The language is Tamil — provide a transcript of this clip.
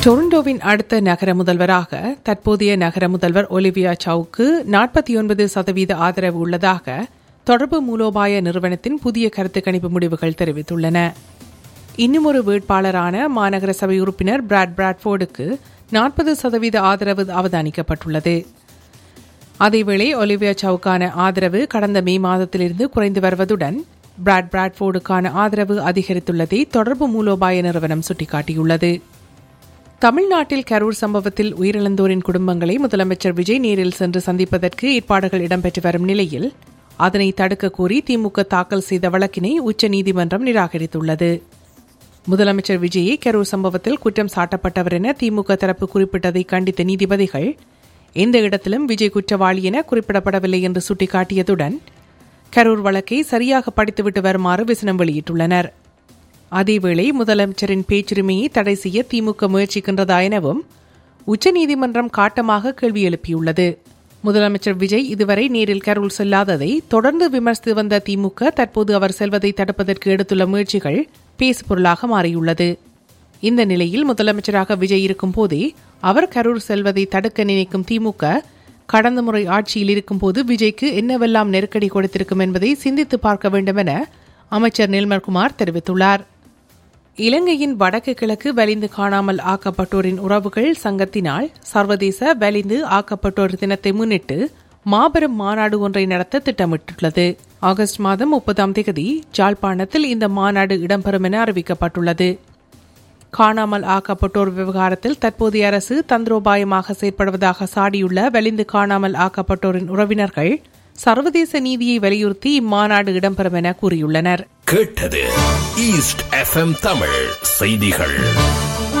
டொரண்டோவின் அடுத்த நகர முதல்வராக தற்போதைய நகர முதல்வர் ஒலிவியா சவுக்கு நாற்பத்தி ஒன்பது சதவீத ஆதரவு உள்ளதாக தொடர்பு மூலோபாய நிறுவனத்தின் புதிய கருத்து கணிப்பு முடிவுகள் தெரிவித்துள்ளன இன்னுமொரு வேட்பாளரான மாநகர சபை உறுப்பினர் பிராட் பிராட்ஃபோர்டுக்கு நாற்பது சதவீத ஆதரவு அவதானிக்கப்பட்டுள்ளது அதேவேளை ஒலிவியா சவுக்கான ஆதரவு கடந்த மே மாதத்திலிருந்து குறைந்து வருவதுடன் பிராட் பிராட்ஃபோர்டுக்கான ஆதரவு அதிகரித்துள்ளதை தொடர்பு மூலோபாய நிறுவனம் சுட்டிக்காட்டியுள்ளது தமிழ்நாட்டில் கரூர் சம்பவத்தில் உயிரிழந்தோரின் குடும்பங்களை முதலமைச்சர் விஜய் நேரில் சென்று சந்திப்பதற்கு ஏற்பாடுகள் இடம்பெற்று வரும் நிலையில் அதனை தடுக்க கோரி திமுக தாக்கல் செய்த வழக்கினை உச்சநீதிமன்றம் நிராகரித்துள்ளது முதலமைச்சர் விஜயை கரூர் சம்பவத்தில் குற்றம் சாட்டப்பட்டவர் என திமுக தரப்பு குறிப்பிட்டதை கண்டித்த நீதிபதிகள் எந்த இடத்திலும் விஜய் குற்றவாளி என குறிப்பிடப்படவில்லை என்று சுட்டிக்காட்டியதுடன் கரூர் வழக்கை சரியாக படித்துவிட்டு வருமாறு விசனம் வெளியிட்டுள்ளனர் அதேவேளை முதலமைச்சரின் பேச்சுரிமையை தடை செய்ய திமுக முயற்சிக்கின்றதா எனவும் உச்சநீதிமன்றம் காட்டமாக கேள்வி எழுப்பியுள்ளது முதலமைச்சர் விஜய் இதுவரை நேரில் கரூர் செல்லாததை தொடர்ந்து விமர்சித்து வந்த திமுக தற்போது அவர் செல்வதை தடுப்பதற்கு எடுத்துள்ள முயற்சிகள் பேசுபொருளாக மாறியுள்ளது இந்த நிலையில் முதலமைச்சராக விஜய் இருக்கும் போதே அவர் கரூர் செல்வதை தடுக்க நினைக்கும் திமுக கடந்த முறை ஆட்சியில் இருக்கும்போது விஜய்க்கு என்னவெல்லாம் நெருக்கடி கொடுத்திருக்கும் என்பதை சிந்தித்து பார்க்க வேண்டும் என அமைச்சர் நிர்மல்குமார் தெரிவித்துள்ளார் இலங்கையின் வடக்கு கிழக்கு வலிந்து காணாமல் ஆக்கப்பட்டோரின் உறவுகள் சங்கத்தினால் சர்வதேச வலிந்து ஆக்கப்பட்டோர் தினத்தை முன்னிட்டு மாபெரும் மாநாடு ஒன்றை நடத்த திட்டமிட்டுள்ளது ஆகஸ்ட் மாதம் முப்பதாம் தேதி ஜாழ்ப்பாணத்தில் இந்த மாநாடு இடம்பெறும் என அறிவிக்கப்பட்டுள்ளது காணாமல் ஆக்கப்பட்டோர் விவகாரத்தில் தற்போதைய அரசு தந்திரோபாயமாக செயற்படுவதாக சாடியுள்ள வலிந்து காணாமல் ஆக்கப்பட்டோரின் உறவினர்கள் சர்வதேச நீதியை வலியுறுத்தி இம்மாநாடு இடம்பெறும் என கூறியுள்ளனர் கேட்டது ஈஸ்ட் எஃப்எம் தமிழ் செய்திகள்